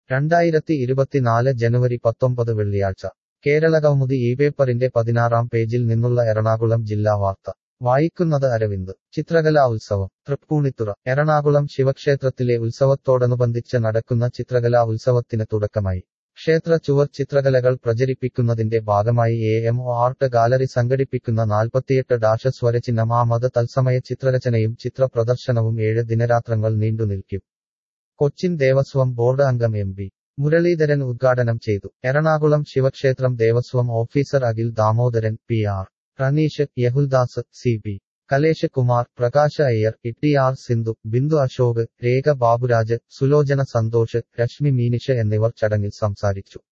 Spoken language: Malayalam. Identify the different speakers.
Speaker 1: രണ്ടായിരത്തി ഇരുപത്തിനാല് ജനുവരി പത്തൊമ്പത് വെള്ളിയാഴ്ച കേരളകൗമുദി ഈ പേപ്പറിന്റെ പതിനാറാം പേജിൽ നിന്നുള്ള എറണാകുളം ജില്ലാ വാർത്ത വായിക്കുന്നത് അരവിന്ദ് ചിത്രകലാ ഉത്സവം തൃപ്പൂണിത്തുറ എറണാകുളം ശിവക്ഷേത്രത്തിലെ ഉത്സവത്തോടനുബന്ധിച്ച് നടക്കുന്ന ചിത്രകലാ ഉത്സവത്തിന് തുടക്കമായി ക്ഷേത്ര ചുവർ ചിത്രകലകൾ പ്രചരിപ്പിക്കുന്നതിന്റെ ഭാഗമായി A M O art gallery സംഘടിപ്പിക്കുന്ന നാൽപ്പത്തിയെട്ട് ഡാഷ സ്വരചിഹ്നമാമത് തത്സമയ ചിത്രരചനയും ചിത്ര പ്രദർശനവും ഏഴ് ദിനരാത്രങ്ങൾ നീണ്ടുനിൽക്കും കൊച്ചിൻ ദേവസ്വം ബോർഡ് അംഗം എം പി മുരളീധരൻ ഉദ്ഘാടനം ചെയ്തു എറണാകുളം ശിവക്ഷേത്രം Devaswom officer Akhil Damodaran P R Raneesh Yahuldas C P Kalesh Kumar Prakash Iyer E R Sindhu Bindu Ashok Rekha Baburaj Sulochana Santhosh Reshmi Meenish എന്നിവർ ചടങ്ങിൽ സംസാരിച്ചു